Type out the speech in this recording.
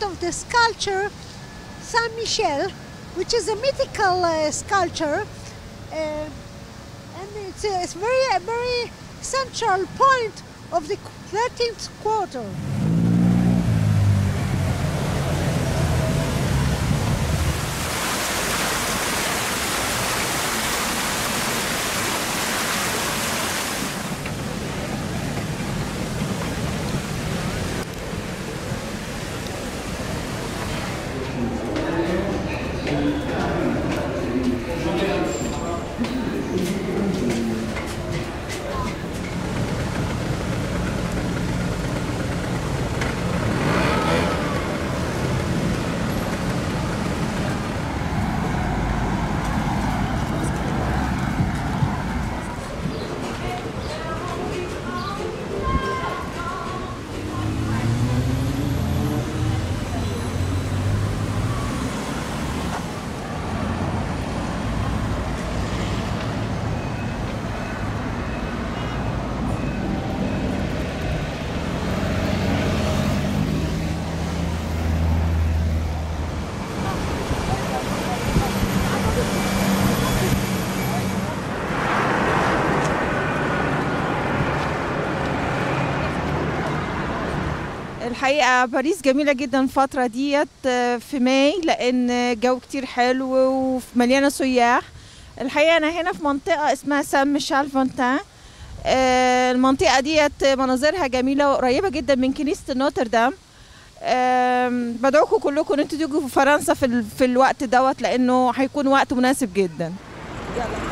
part of the sculpture Saint Michel, which is a mythical uh, sculpture, uh, and it's a, it's very a very central point of the 13th quarter. الحقيقة باريس جميلة جدا الفترة ديت آه، في ماي لأن الجو كتير حلو ومليانة سياح الحقيقة أنا هنا في منطقة اسمها سان ميشيل فونتان آه، المنطقة ديت مناظرها جميلة وقريبة جدا من كنيسة نوتردام آم، بدعوكم كلكم ان انتوا تيجوا في فرنسا في, ال- في الوقت دوت لانه هيكون وقت مناسب جدا يلا